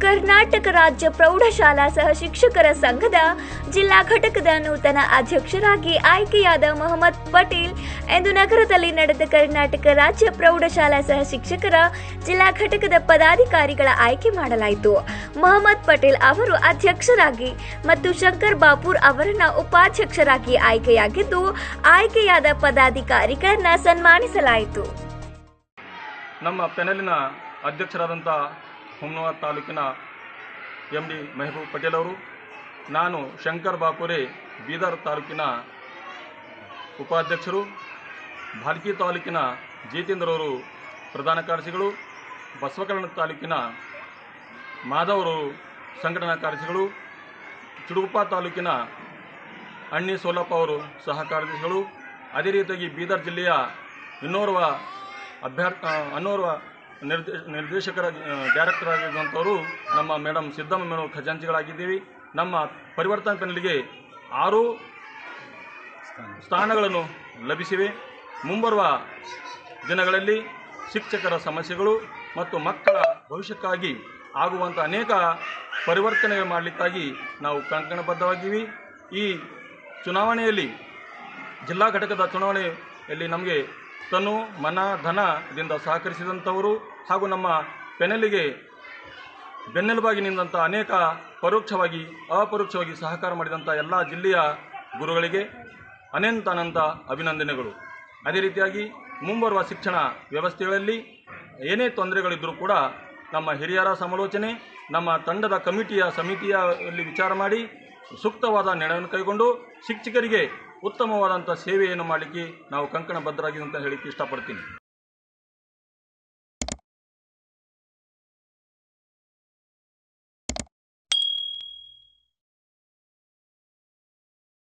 ಕರ್ನಾಟಕ ರಾಜ್ಯ ಪ್ರೌಢಶಾಲಾ ಸಹ ಶಿಕ್ಷಕರ ಸಂಘದ ಜಿಲ್ಲಾ ಘಟಕದ ನೂತನ ಅಧ್ಯಕ್ಷರಾಗಿ ಆಯ್ಕೆಯಾದ ಮೊಹಮ್ಮದ್ ಪಟೇಲ್ ಎಂದು ನಗರದಲ್ಲಿ ನಡೆದ ಕರ್ನಾಟಕ ರಾಜ್ಯ ಪ್ರೌಢಶಾಲಾ ಸಹ ಶಿಕ್ಷಕರ ಜಿಲ್ಲಾ ಘಟಕದ ಪದಾಧಿಕಾರಿಗಳ ಆಯ್ಕೆ ಮಾಡಲಾಯಿತು ಮೊಹಮ್ಮದ್ ಪಟೇಲ್ ಅವರು ಅಧ್ಯಕ್ಷರಾಗಿ ಮತ್ತು ಶಂಕರ್ ಬಾಪೂರ್ ಅವರನ್ನ ಉಪಾಧ್ಯಕ್ಷರಾಗಿ ಆಯ್ಕೆಯಾಗಿದ್ದು ಆಯ್ಕೆಯಾದ ಪದಾಧಿಕಾರಿಗಳನ್ನ ಸನ್ಮಾನಿಸಲಾಯಿತು ನಮ್ಮ ಪೆನಲಿನ ಅಧ್ಯಕ್ಷರಾದಂಥ ಹುಮ್ನಾಬಾದ್ ತಾಲೂಕಿನ ಎಂ ಡಿ ಮೆಹಬೂಬ್ ಪಟೇಲ್ ಅವರು ನಾನು ಶಂಕರ್ ಬಾಪುರೆ ಬೀದರ್ ತಾಲೂಕಿನ ಉಪಾಧ್ಯಕ್ಷರು ಭಾಲ್ಕಿ ತಾಲೂಕಿನ ಜಿತೇಂದ್ರ ಅವರು ಪ್ರಧಾನ ಕಾರ್ಯದರ್ಶಿಗಳು ಬಸವಕಲ್ಯಾಣ ತಾಲೂಕಿನ ಮಾಧವರು ಸಂಘಟನಾ ಕಾರ್ಯದರ್ಶಿಗಳು ಚುಡುಗುಪ್ಪ ತಾಲೂಕಿನ ಅಣ್ಣಿ ಸೋಲಪ್ಪ ಅವರು ಸಹ ಕಾರ್ಯದರ್ಶಿಗಳು ಅದೇ ರೀತಿಯಾಗಿ ಬೀದರ್ ಜಿಲ್ಲೆಯ ಇನ್ನೋರ್ವ ಅಭ್ಯರ್ಥಿ ಅನ್ನೋರ್ವ ನಿರ್ದೇ ನಿರ್ದೇಶಕರ ಡೈರೆಕ್ಟರ್ ಆಗಿರುವಂಥವರು ನಮ್ಮ ಮೇಡಮ್ ಸಿದ್ದಮ್ಮ ಮೇಡಮ್ ಖಜಾಂಚಿಗಳಾಗಿದ್ದೀವಿ ನಮ್ಮ ಪರಿವರ್ತನಾ ಪೆನಲ್ಗೆ ಆರು ಸ್ಥಾನಗಳನ್ನು ಲಭಿಸಿವೆ ಮುಂಬರುವ ದಿನಗಳಲ್ಲಿ ಶಿಕ್ಷಕರ ಸಮಸ್ಯೆಗಳು ಮತ್ತು ಮಕ್ಕಳ ಭವಿಷ್ಯಕ್ಕಾಗಿ ಆಗುವಂಥ ಅನೇಕ ಪರಿವರ್ತನೆ ಮಾಡಲಿಕ್ಕಾಗಿ ನಾವು ಕಂಕಣಬದ್ಧವಾಗಿದ್ದೀವಿ ಈ ಚುನಾವಣೆಯಲ್ಲಿ ಜಿಲ್ಲಾ ಘಟಕದ ಚುನಾವಣೆಯಲ್ಲಿ ನಮಗೆ ತನು ಮನ ಧನದಿಂದ ಸಹಕರಿಸಿದಂಥವರು ಹಾಗೂ ನಮ್ಮ ಪೆನಲಿಗೆ ಬೆನ್ನೆಲುಬಾಗಿ ನಿಂದಂಥ ಅನೇಕ ಪರೋಕ್ಷವಾಗಿ ಅಪರೋಕ್ಷವಾಗಿ ಸಹಕಾರ ಮಾಡಿದಂಥ ಎಲ್ಲ ಜಿಲ್ಲೆಯ ಗುರುಗಳಿಗೆ ಅನಂತ ಅನಂತ ಅಭಿನಂದನೆಗಳು ಅದೇ ರೀತಿಯಾಗಿ ಮುಂಬರುವ ಶಿಕ್ಷಣ ವ್ಯವಸ್ಥೆಗಳಲ್ಲಿ ಏನೇ ತೊಂದರೆಗಳಿದ್ದರೂ ಕೂಡ ನಮ್ಮ ಹಿರಿಯರ ಸಮಾಲೋಚನೆ ನಮ್ಮ ತಂಡದ ಕಮಿಟಿಯ ಸಮಿತಿಯಲ್ಲಿ ವಿಚಾರ ಮಾಡಿ ಸೂಕ್ತವಾದ ನಿರ್ಣಯವನ್ನು ಕೈಗೊಂಡು ಶಿಕ್ಷಕರಿಗೆ ಉತ್ತಮವಾದಂಥ ಸೇವೆಯನ್ನು ಮಾಡಲಿಕ್ಕೆ ನಾವು ಕಂಕಣ ಬದ್ಧರಾಗಿದೆ ಅಂತ ಹೇಳಿಕ್ಕೆ ಇಷ್ಟಪಡ್ತೀನಿ